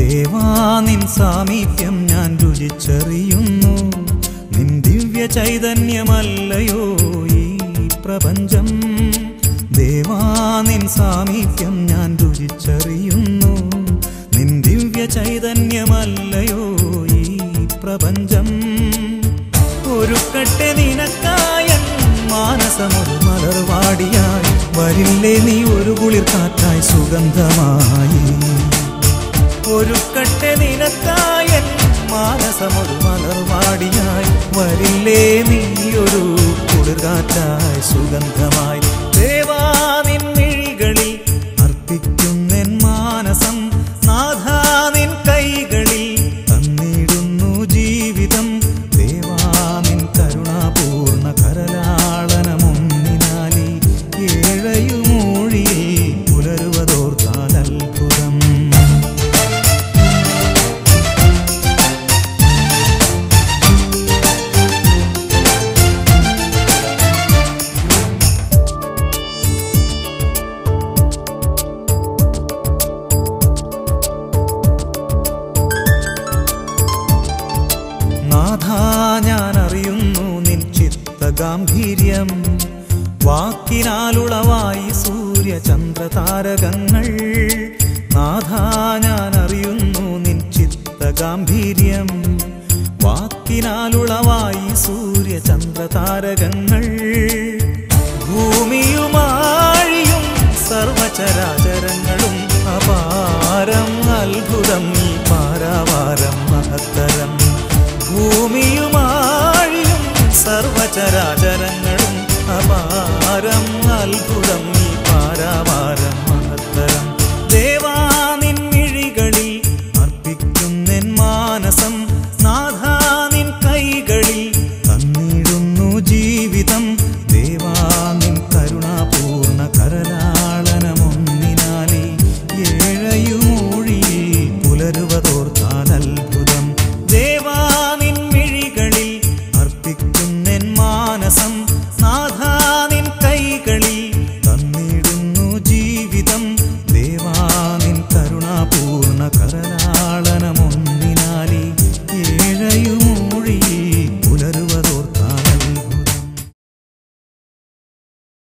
ദേവാ നിൻ സാമീപ്യം ഞാൻ രുചിച്ചറിയുന്നു നിൻ ദിവ്യ ചൈതന്യമല്ലയോ ഈ പ്രപഞ്ചം ദേവാ നിൻ സാമീപ്യം ഞാൻ രുചിച്ചറിയുന്നു നിൻ ദിവ്യ ചൈതന്യമല്ലയോ ഈ പ്രപഞ്ചം ഒരുക്കട്ടെ നിനക്കായൻ മാനസമൊരു മലർവാടിയായി വരില്ലേ നീ ഒരു കുളിർ കാറ്റായി സുഗന്ധമായി ഒരുക്കട്ടെ നിനക്കായൻ മാനസമൊരു മലർവാടിയായി വരില്ലേ നീ ഒരു കുളിർകാറ്റായി സുഗന്ധമായി ദേവാ നിൻ മിഴികളിൽ അർപ്പിക്കുന്നൻ മാനസം നാഥാ നിൻ കൈകളിൽ തന്നിടുന്നു ജീവിതം ദേവാ നിൻ കരുണാപൂർണ കരലാളനമൊന്നിനാലി ഏഴയുമൂഴിയിൽ പുലരുവതോർത്താൽ അത്ഭുതം നാഥ ഞാൻ അറിയുന്നു നിൻ ചിത്തഗാംഭീര്യം വാക്കിനാലുളവായി സൂര്യചന്ദ്രതാരകങ്ങൾ നാഥ ഞാൻ അറിയുന്നു നിൻ ചിത്തഗാംഭീര്യം വാക്കിനാലുളവായി സൂര്യചന്ദ്രതാരകങ്ങൾ ഭൂമിയുമാഴിയും സർവചരാചര